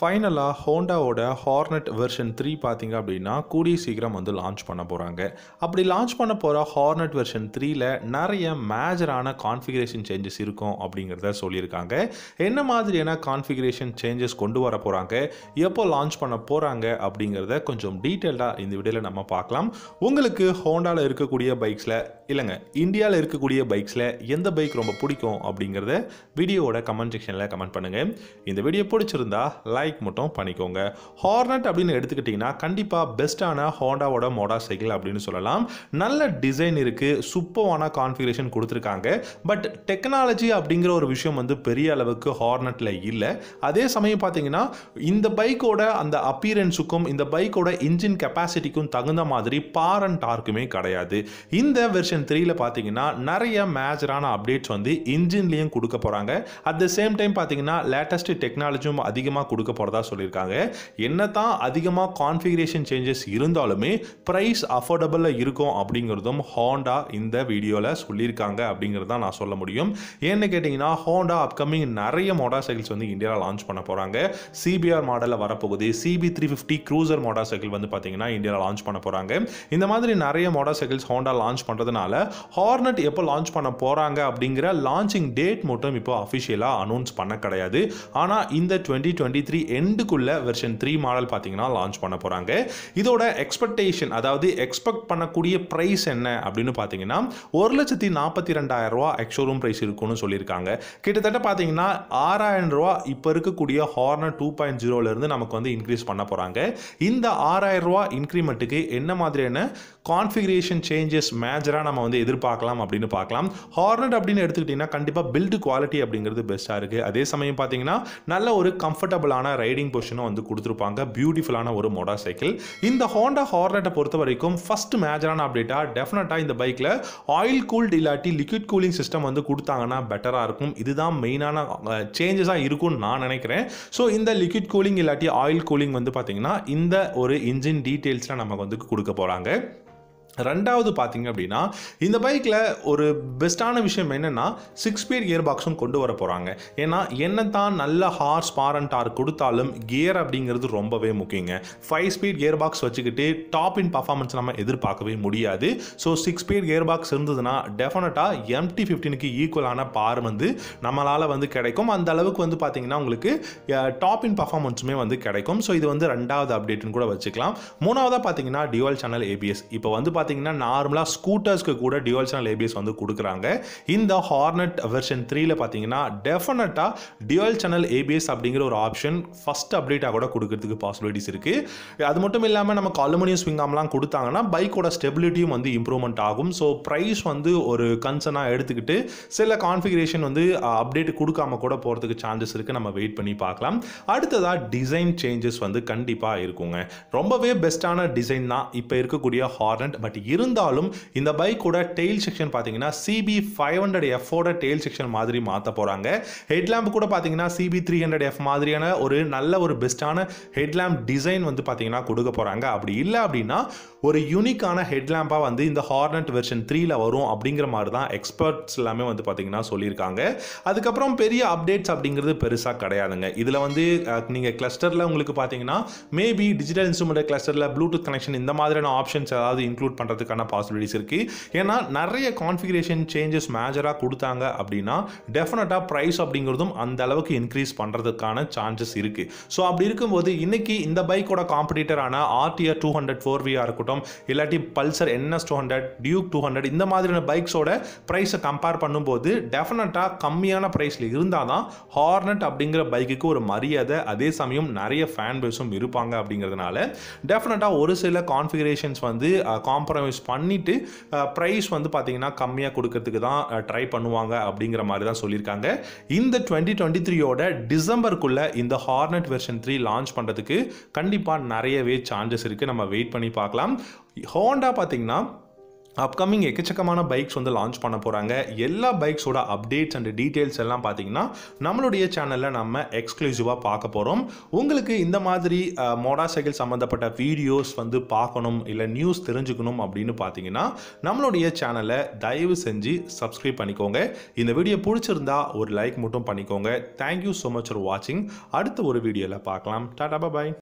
ஃபைனலாக ஹோண்டாவோட hornet version three பார்த்தீங்க அப்படின்னா கூடிய சீக்கிரம் வந்து லான்ச் பண்ண போகிறாங்க அப்படி லான்ச் பண்ண போகிற ஹார்னட் வெர்ஷன் த்ரீல நிறைய மேஜரான கான்ஃபிகரேஷன் சேஞ்சஸ் இருக்கும் அப்படிங்கிறத சொல்லியிருக்காங்க என்ன மாதிரியான கான்ஃபிகரேஷன் சேஞ்சஸ் கொண்டு வர போகிறாங்க எப்போ லான்ச் பண்ண போகிறாங்க அப்படிங்கிறத கொஞ்சம் டீட்டெயில்டாக இந்த வீடியோவில் நம்ம பார்க்கலாம் உங்களுக்கு ஹோண்டாவில் இருக்கக்கூடிய பைக்ஸில் இல்லைங்க இந்தியாவில் இருக்கக்கூடிய பைக்ஸில் எந்த பைக் ரொம்ப பிடிக்கும் அப்படிங்கிறத வீடியோவோட கமெண்ட் செக்ஷனில் கமெண்ட் பண்ணுங்கள் இந்த வீடியோ பிடிச்சிருந்தா லைக் மட்டும் பண்ணிக்கோங்க ஹார்னட் அப்படின்னு எடுத்துக்கிட்டிங்கன்னா கண்டிப்பாக பெஸ்ட்டான ஹோண்டாவோட மோட்டார் சைக்கிள் அப்படின்னு சொல்லலாம் நல்ல டிசைன் இருக்குது சூப்பரான கான்ஃபிகரேஷன் கொடுத்துருக்காங்க பட் டெக்னாலஜி அப்படிங்கிற ஒரு விஷயம் வந்து பெரிய அளவுக்கு ஹார்னட்டில் இல்லை அதே சமயம் பார்த்தீங்கன்னா இந்த பைக்கோட அந்த அப்பீரன்ஸுக்கும் இந்த பைக்கோட இன்ஜின் கெப்பாசிட்டிக்கும் தகுந்த மாதிரி பார் அண்ட் டார்க்குமே கிடையாது இந்த வெர்ஷன் த்ரீல பார்த்தீங்கன்னா நிறைய மேஜரான அப்டேட்ஸ் வந்து இன்ஜின்லேயும் கொடுக்க போகிறாங்க அட் த சேம் டைம் பார்த்தீங்கன்னா லேட்டஸ்ட் டெக்னாலஜியும் அதிகமாக கொடுக்க போகிறதா சொல்லியிருக்காங்க என்ன தான் அதிகமாக கான்ஃபிகரேஷன் சேஞ்சஸ் இருந்தாலுமே ப்ரைஸ் அஃபோர்டபுளில் இருக்கும் அப்படிங்கிறதும் ஹோண்டா இந்த வீடியோவில் சொல்லியிருக்காங்க அப்படிங்கிறது தான் நான் சொல்ல முடியும் ஏன்னு கேட்டிங்கன்னா ஹோண்டா அப்கமிங் நிறைய மோட்டார் சைக்கிள்ஸ் வந்து இந்தியாவில் லான்ச் பண்ண போகிறாங்க சிபிஆர் மாடலில் வரப்போகுது CB three fifty cruiser motorcycle வந்து பார்த்தீங்கன்னா இந்தியாவில் லான்ச் பண்ண போகிறாங்க இந்த மாதிரி நிறைய மோட்டார் சைக்கிள்ஸ் ஹோண்டா லான்ச் பண்ணுறதுனால ஹார்னட் எப்போ லான்ச் பண்ண போகிறாங்க அப்படிங்கிற லான்ச்சிங் டேட் மட்டும் இப்போ அஃபிஷியலாக அனௌன்ஸ் பண்ண கிடையாது ஆனால் இந்த டுவெண்ட்டி டுவெண்ட்டி த்ரீ எண்டுக்குள்ள வெர்ஷன் த்ரீ மாடல் பார்த்தீங்கன்னா லான்ச் பண்ண போகிறாங்க இதோட எக்ஸ்பெக்டேஷன் அதாவது எக்ஸ்பெக்ட் பண்ணக்கூடிய ப்ரைஸ் என்ன அப்படின்னு பார்த்தீங்கன்னா ஒரு லட்சத்தி நாற்பத்தி ரெண்டாயிரம் ரூபா எக்ஷோரூம் ப்ரைஸ் இருக்கும்னு சொல்லியிருக்காங்க கிட்டத்தட்ட பார்த்தீங்கன்னா ஆறாயிரம் ரூபா இப்போ இருக்கக்கூடிய ஹார்னர் டூ பாயிண்ட் ஜீரோலேருந்து நமக்கு வந்து இன்க்ரீஸ் பண்ண போகிறாங்க இந்த ஆறாயிரம் ரூபா இன்க்ரிமெண்ட்டுக்கு என்ன மாதிரியான கான்ஃபிகரேஷன் சேஞ்சஸ் மேஜராக நம்ம வந்து எதிர்பார்க்கலாம் அப்படின்னு பார்க்கலாம் ஹார்னட் அப்படின்னு எடுத்துக்கிட்டிங்கன்னா கண்டிப்பாக பில்டு குவாலிட்டி அப்படிங்கிறது பெஸ்ட்டாக இருக்குது அதே சமயம் பார்த்தீங்கன்னா நல்ல ஒரு கம்ஃபர்டபுளான ரைடிங் பொசிஷனும் வந்து கொடுத்துருப்பாங்க பியூட்டிஃபுல்லான ஒரு மோட்டார் சைக்கிள் இந்த ஹோண்டா ஹார்னட்டை பொறுத்த வரைக்கும் ஃபஸ்ட் மேஜரான அப்டேட்டாக டெஃபினட்டாக இந்த பைக்கில் ஆயில் கூல்டு இல்லாட்டி லிக்விட் கூலிங் சிஸ்டம் வந்து கொடுத்தாங்கன்னா பெட்டராக இருக்கும் இதுதான் மெயினான சேஞ்சஸாக இருக்கும்னு நான் நினைக்கிறேன் ஸோ இந்த லிக்விட் கூலிங் இல்லாட்டி ஆயில் கூலிங் வந்து பார்த்தீங்கன்னா இந்த ஒரு இன்ஜின் டீட்டெயில்ஸில் நமக்கு வந்து கொடுக்க போகிறாங்க ரெண்டாவது பார்த்தீங்க அப்படின்னா இந்த பைக்கில் ஒரு பெஸ்ட்டான விஷயம் என்னென்னா சிக்ஸ் ஸ்பீட் கியர் பாக்ஸும் கொண்டு வர போகிறாங்க ஏன்னா என்ன தான் நல்ல ஹார்ஸ் பார் அண்ட் டார் கொடுத்தாலும் கியர் அப்படிங்கிறது ரொம்பவே முக்கியங்க ஃபைவ் ஸ்பீட் கியர் பாக்ஸ் வச்சுக்கிட்டு டாப் இன் பர்ஃபார்மன்ஸ் நம்ம எதிர்பார்க்கவே முடியாது so six speed gearbox இருந்ததுன்னா டெஃபினட்டாக எம்டி ஃபிஃப்டீனுக்கு ஈக்குவலான பார் வந்து நம்மளால் வந்து கிடைக்கும் அந்த அளவுக்கு வந்து பார்த்தீங்கன்னா உங்களுக்கு டாப் இன் பர்ஃபார்மன்ஸுமே வந்து கிடைக்கும் ஸோ இது வந்து ரெண்டாவது அப்டேட்னு கூட வச்சுக்கலாம் மூணாவதாக பார்த்தீங்கன்னா டியூவல் சேனல் ஏபிஎஸ் இப்போ வந்து பார்த்தீங்கன்னா நார்மலாக ஸ்கூட்டர்ஸ்க்கு கூட டியூவல் சேனல் ஏபிஎஸ் வந்து கொடுக்குறாங்க இந்த ஹார்னட் வெர்ஷன் த்ரீல பார்த்தீங்கன்னா டெஃபினட்டாக டியூவல் சேனல் ஏபிஎஸ் அப்படிங்கிற ஒரு ஆப்ஷன் ஃபஸ்ட் அப்டேட்டாக கூட கொடுக்கறதுக்கு பாசிபிலிட்டிஸ் இருக்குது அது மட்டும் இல்லாமல் நமக்கு அலுமினியம் ஸ்விங்காம்லாம் கொடுத்தாங்கன்னா பைக்கோட ஸ்டெபிலிட்டியும் வந்து இம்ப்ரூவ்மெண்ட் ஆகும் ஸோ ப்ரைஸ் வந்து ஒரு கன்சர்னாக எடுத்துக்கிட்டு சில கான்ஃபிகரேஷன் வந்து அப்டேட் கொடுக்காம கூட போகிறதுக்கு சான்சஸ் இருக்குது நம்ம வெயிட் பண்ணி பார்க்கலாம் அடுத்ததாக டிசைன் சேஞ்சஸ் வந்து கண்டிப்பாக இருக்குங்க ரொம்பவே பெஸ்ட்டான டிசைன் தான் இப்போ இருக்கக்கூடிய ஹார்னட் பட் இருந்தாலும் இந்த பைக்கோட டெயில் செக்ஷன் பார்த்தீங்கன்னா சிபி ஃபைவ் ஹண்ட்ரட் எஃபோட டெயில் செக்ஷன் மாதிரி மாற்ற போகிறாங்க ஹெட்லாம்ப் கூட பார்த்தீங்கன்னா சிபி த்ரீ ஹண்ட்ரட் எஃப் மாதிரியான ஒரு நல்ல ஒரு பெஸ்ட்டான ஹெட்லாம்ப் டிசைன் வந்து பார்த்தீங்கன்னா கொடுக்க போகிறாங்க அப்படி இல்லை அப்படின்னா ஒரு யூனிக்கான ஹெட்லாம்பாக வந்து இந்த ஹார்னட் வெர்ஷன் த்ரீல வரும் அப்படிங்கிற மாதிரி தான் எக்ஸ்பர்ட்ஸ் எல்லாமே வந்து பார்த்தீங்கன்னா சொல்லியிருக்காங்க அதுக்கப்புறம் பெரிய அப்டேட்ஸ் அப்படிங்கிறது பெருசாக கிடையாதுங்க இதில் வந்து நீங்கள் கிளஸ்டரில் உங்களுக்கு பார்த்தீங்கன்னா மேபி டிஜிட்டல் இன்ஸ்ட்ருமெண்ட் கிளஸ்டரில் ப்ளூடூத் கனெக்ஷன் இந்த மாதிரியான ஆப்ஷன்ஸ் ஏதாவது இன்க்ளூட் பண்ணுறதுக்கான பாசிபிலிட்டிஸ் இருக்குது ஏன்னா நிறைய கான்ஃபிகரேஷன் சேஞ்சஸ் மேஜராக கொடுத்தாங்க அப்படின்னா டெஃபினட்டாக ப்ரைஸ் அப்படிங்கிறதும் அந்த அளவுக்கு இன்க்ரீஸ் பண்ணுறதுக்கான சான்சஸ் இருக்குது ஸோ அப்படி இருக்கும்போது இன்னைக்கு இந்த பைக்கோட காம்படிட்டரான ஆர்டிஆர் டூ ஹண்ட்ரட் ஃபோர் வியாக இருக்கட்டும் இல்லாட்டி Pulsar NS two hundred Duke two hundred இந்த மாதிரியான பைக்ஸோட ப்ரைஸை கம்பேர் பண்ணும்போது டெஃபினட்டாக கம்மியான ப்ரைஸில் இருந்தால் தான் ஹார்னட் அப்படிங்கிற பைக்குக்கு ஒரு மரியாதை அதே சமயம் நிறைய ஃபேன் பேஸும் இருப்பாங்க அப்படிங்கிறதுனால டெஃபினட்டாக ஒரு சில கான்ஃபிகரேஷன்ஸ் வந்து காம்ப்ரமைஸ் பண்ணிவிட்டு ப்ரைஸ் வந்து பார்த்தீங்கன்னா கம்மியாக கொடுக்கறதுக்கு தான் ட்ரை பண்ணுவாங்க அப்படிங்கிற மாதிரி தான் சொல்லியிருக்காங்க இந்த டுவெண்ட்டி டுவெண்ட்டி த்ரீயோட டிசம்பருக்குள்ளே இந்த ஹார்னட் வெர்ஷன் த்ரீ லான்ச் பண்ணுறதுக்கு கண்டிப்பாக நிறையவே சான்சஸ் இருக்குது நம்ம வெயிட் பண்ணி பார்க்கலாம் ஹோண்டா பார்த்தீங்கன்னா அப்கமிங் எக்கச்சக்கமான பைக்ஸ் வந்து லான்ச் பண்ண போகிறாங்க எல்லா பைக்ஸோட அப்டேட்ஸ் அண்ட் டீட்டெயில்ஸ் எல்லாம் பார்த்தீங்கன்னா நம்மளுடைய சேனலில் நம்ம எக்ஸ்க்ளூசிவாக பார்க்க போகிறோம் உங்களுக்கு இந்த மாதிரி மோட்டார் சைக்கிள் சம்மந்தப்பட்ட வீடியோஸ் வந்து பார்க்கணும் இல்லை நியூஸ் தெரிஞ்சுக்கணும் அப்படின்னு பார்த்தீங்கன்னா நம்மளுடைய சேனலை தயவு செஞ்சு சப்ஸ்கிரைப் பண்ணிக்கோங்க இந்த வீடியோ பிடிச்சிருந்தா ஒரு லைக் மட்டும் பண்ணிக்கோங்க தேங்க்யூ ஸோ மச் ஃபார் வாட்சிங் அடுத்த ஒரு வீடியோவில் பார்க்கலாம் டாடா பாய்